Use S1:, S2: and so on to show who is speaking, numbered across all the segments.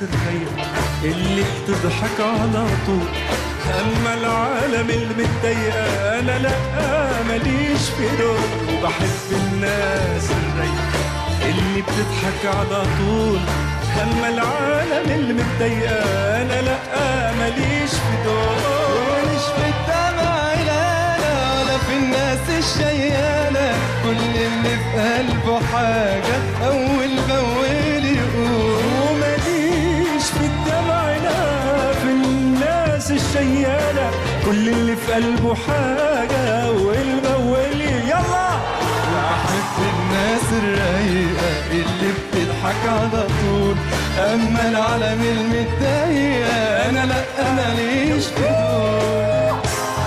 S1: الرايقة اللي بتضحك على طول أما العالم المتضايقة أنا لأ ماليش في دول وبحب الناس الرايقة اللي بتضحك على طول أما العالم المتضايقة أنا لأ ماليش في دول
S2: مش في الدمع لا لا ولا في الناس الشيالة كل اللي في قلبه حاجة أول بأول يقول
S1: وماليش في الدمع لا في الناس الشيالة كل اللي في قلبه حاجة والمولي يلا
S2: بحب الناس الرايقة اللي بتضحك على طول أما العالم المتضايقة أنا لأ ماليش في دول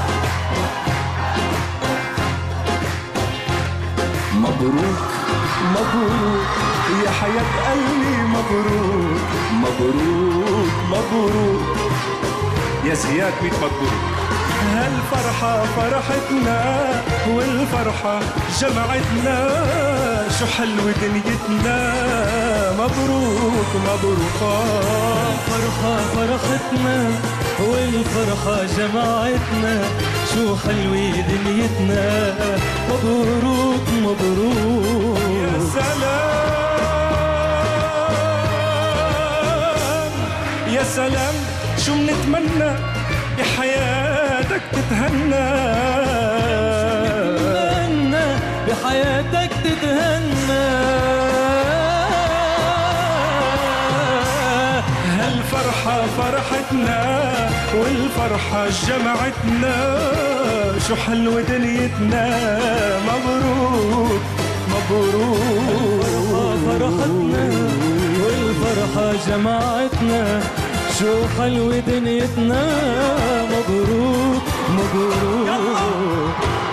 S1: مبروك مبروك يا حياة قلبي مبروك مبروك مبروك يا زياد ميت مبروك هالفرحة فرحتنا والفرحة جمعتنا شو حلوة دنيتنا مبروك مبروك
S3: فرحة فرحتنا والفرحة جمعتنا شو حلوة دنيتنا مبروك مبروك
S1: يا سلام يا سلام شو منتمنى بحياتك تتهنى
S3: تتهنى بحياتك تتهنى
S1: هالفرحة فرحتنا والفرحة جمعتنا شو حلوة دنيتنا مبروك مبروك
S3: فرحتنا والفرحة جمعتنا شو حلوة دنيتنا مبروك مبروك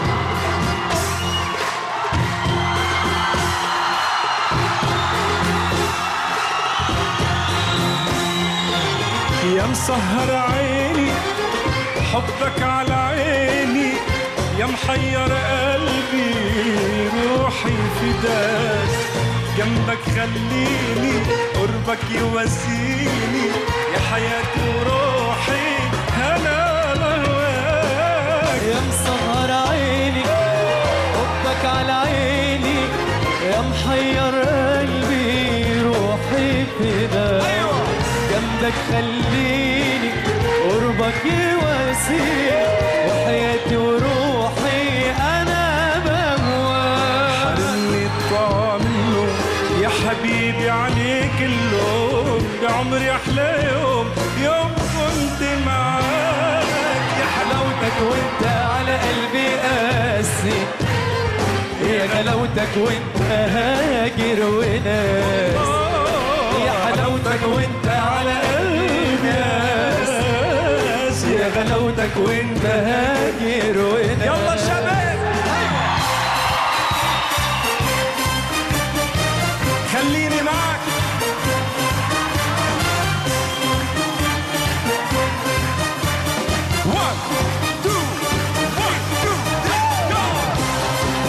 S1: يا مسهر عيني حبك على عيني يا محير قلبي روحي فداك جنبك خليني قربك يواسيني يا حياتي وروحي انا بهواك
S3: يا مسهر عيني حبك على عيني يا محير قلبي روحي فداك جنبك خليني قربك يواسيني وحياتي وروحي انا بهواك
S1: حرمني الطعم النوم يا حبيبي عليك اللوم بعمري احلى يوم يوم كنت معاك يا حلاوتك
S3: وانت على قلبي قاسي يا غلاوتك وانت هاجر وناس يا حلاوتك وانت على قلبي قاسي يا غلاوتك وانت هاجر وناس
S1: يلا شباب خليني معك One, two, one, two, three, go!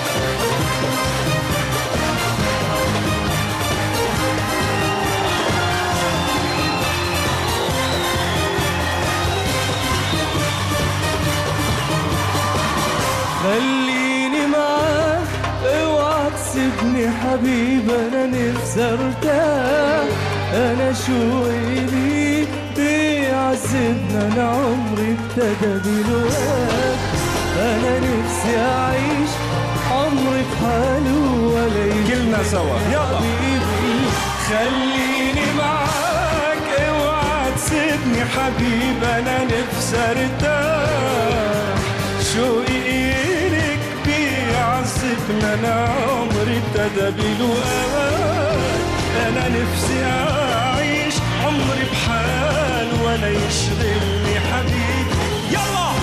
S3: خليني معاك اوعى تسيبني حبيب انا نفسي ارتاح انا شوقي ليك بيعذبنا انا عمري ابتدى بلواك انا نفسي اعيش عمري في حاله ولا يجي
S1: كلنا سوا يلا
S3: حبيبي
S1: خليني معاك اوعى تسيبني حبيب انا نفسي ارتاح شوقي إليك بيعذبنا انا عمري ابتدى بلقاك انا نفسي اعيش عمري بحال ولا يشغلني حبيب يلا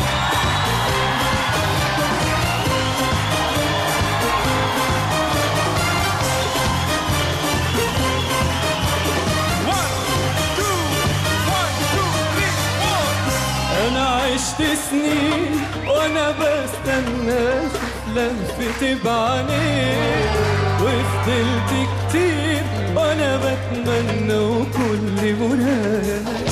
S1: One, two, one, two, three, four.
S3: انا عشت سنين وانا بستنى لفتي بعينيك وفضلت كتير وانا بتمنى وكل منايا